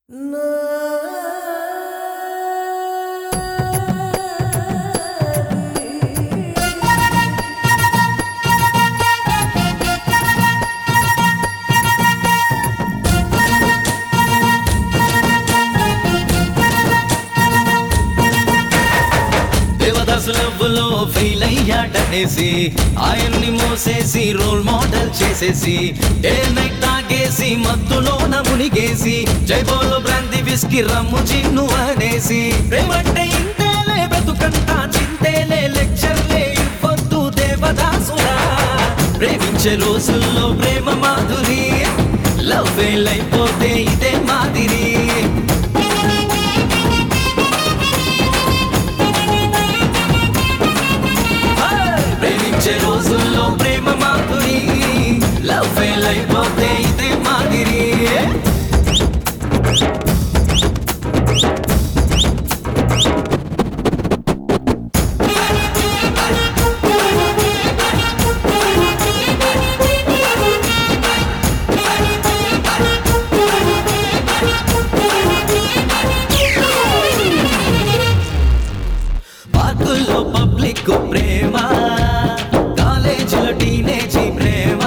Devadasu లవ్వులో fail అయ్యాడనేసి ఆయన్ని మోసేసి రోల్ మోడల్ చేసేసి డే నైట్ తాగేసి మత్తులోన మునిగేసి జైబోలో బ్రాంతి విస్కి రమ్ము చిన్ను అనేసి ప్రేమంటే ఇంతేలే బ్రతుకంతా చింతేలే లెక్చర్లే ఇవ్వద్దు దేవదాసురా ప్రేమించే రోజుల్లో ప్రేమ మాధురి లవ్ ఫెయిల్ అయిపోతే ఇదే మాదిరి ప్రేమించే రోజుల్లో ప్రేమ మాధురి లవ్ ఫెయిల్ అయిపోతే ఇదే మాదిరి పార్కుల్లో పబ్లిక్ ప్రేమ కాలేజీలో టీనేజీ ప్రేమ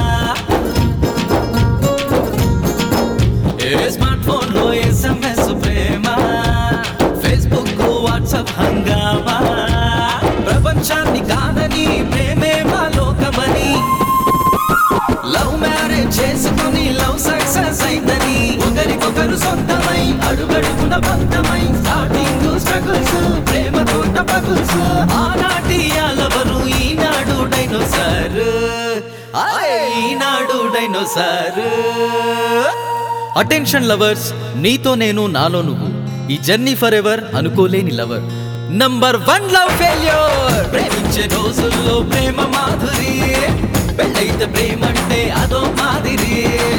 ఏ స్మార్ట్ ఫోన్ లో ఎస్ఎంఎస్ ప్రేమ ఫేస్బుక్ వాట్సాప్ హంగామా ప్రపంచాన్ని కాదని ప్రేమే మా లోకమని లవ్ మ్యారేజ్ చేసుకుని లవ్ సక్సెస్ అయిందని ఒకరికొకరు సొంతమై అడుగడుగున బంధమై స్టార్టింగ్ స్ట్రగుల్స్ ప్రేమ తోట పగుల్స్ ఆనాటి అలవరు ఈనాడు డైనోసార్ అరే ఈనాడు డైనోసార్ అటెన్షన్ లవర్స్ నీతో నేను నాలో నువ్వు ఈ జర్నీ ఫర్ ఎవర్ అనుకోలేని lover number one love failure ప్రేమించే రోజుల్లో ప్రేమ మాధురి పెళ్ళైతే ప్రేమ అంటే అదో మాదిరి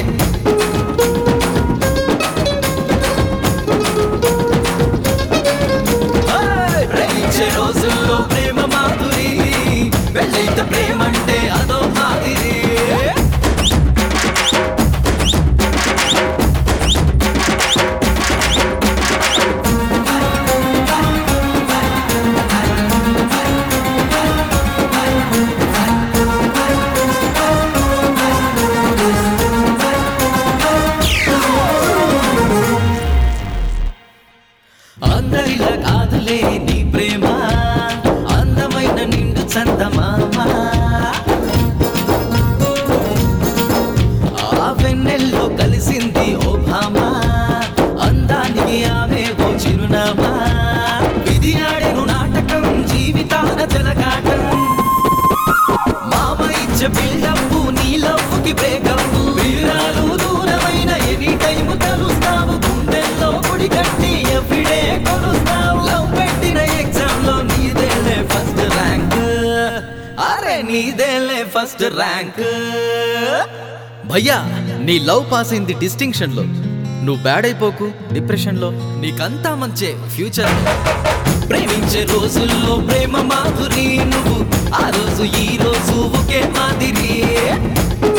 హాయ్! ప్రేమించే రోజుల్లో ప్రేమ మాధురి పెళ్ళైతే ప్రేమ అంటే అదో మాదిరి అందరిలా కాదులే నీ ప్రేమ అందమైన నిండు చందమామ ఆ వెన్నెల్లో కలిసింది ఓ భామ అందానికి ఆమె ఓ చిరునామా విధి ఆడెను నాటకం జీవితాన జలగాటం మామ ఇచ్చే బిల్డప్ నీ లవ్వుకి బ్రేకప్ వీరాలు దూరమైన ఎనీ టైం కలుస్తావు గుండెల్లో గుడి కట్టి ఎవ్రీడే కొలుస్తావు లవ్ పెట్టిన ఎగ్జామ్ లో నీదేలే ఫస్ట్ ర్యాంక్ అరే నీదేలే ఫస్ట్ ర్యాంక్ భయ్యా నీ లవ్ పాస్ అయింది డిస్టింక్షన్ లో నువ్వు బ్యాడ్ అయిపోకు డిప్రెషన్ లో నీకంతా మంచే ఫ్యూచర్ ప్రేమించే రోజుల్లో ప్రేమ మాధురి నువ్వు ఆ రోజు ఈ రోజు ఒకే మాదిరి